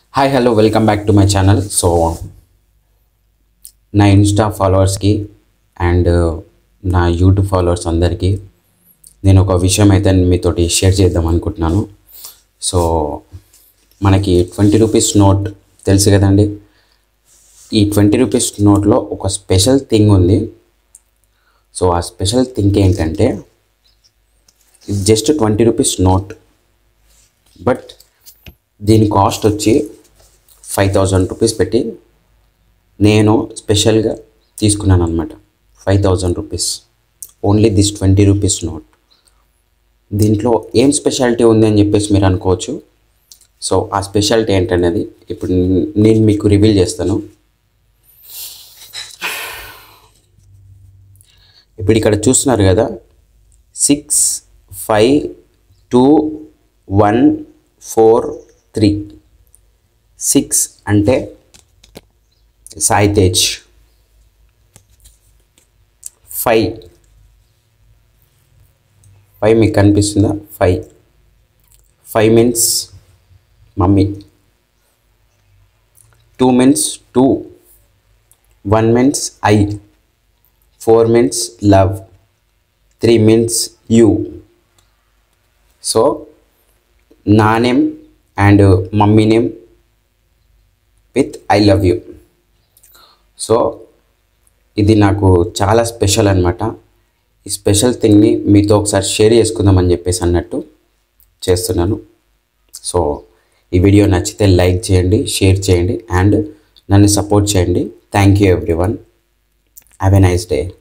hi hello welcome back to my channel so నా insta ఫాలోవర్స్కి and నా YouTube followers అందరికీ నేను ఒక విషయం అయితే మీతోటి షేర్ చేద్దాం అనుకుంటున్నాను సో మనకి ట్వంటీ రూపీస్ నోట్ తెలుసు కదండి ఈ ట్వంటీ రూపీస్ నోట్లో ఒక స్పెషల్ థింగ్ ఉంది సో ఆ స్పెషల్ థింగ్ ఏంటంటే ఇది just twenty rupees note but దీని కాస్ట్ వచ్చి ఫైవ్ థౌజండ్ రూపీస్ పెట్టి నేను స్పెషల్గా తీసుకున్నాను అనమాట five thousand rupees only this twenty rupees note దీంట్లో ఏం స్పెషాలిటీ ఉంది అని చెప్పేసి మీరు అనుకోవచ్చు సో ఆ స్పెషాలిటీ ఏంటనేది ఇప్పుడు నేను మీకు రివీల్ చేస్తాను ఇప్పుడు ఇక్కడ చూస్తున్నారు కదా six five two one four three six అంటే సాయి తేజ్ ఫైవ్ ఫైవ్ మీకు కనిపిస్తుందా five five means mummy two means two one means I four means love three means you so నా name and mummy name with I love you so ఇది నాకు చాలా special అనమాట ఈ special థింగ్ని మీతో ఒకసారి షేర్ చేసుకుందామని చెప్పేసి అన్నట్టు చేస్తున్నాను సో ఈ వీడియో నచ్చితే లైక్ చేయండి షేర్ చేయండి అండ్ నన్ను సపోర్ట్ చేయండి thank you everyone have a nice day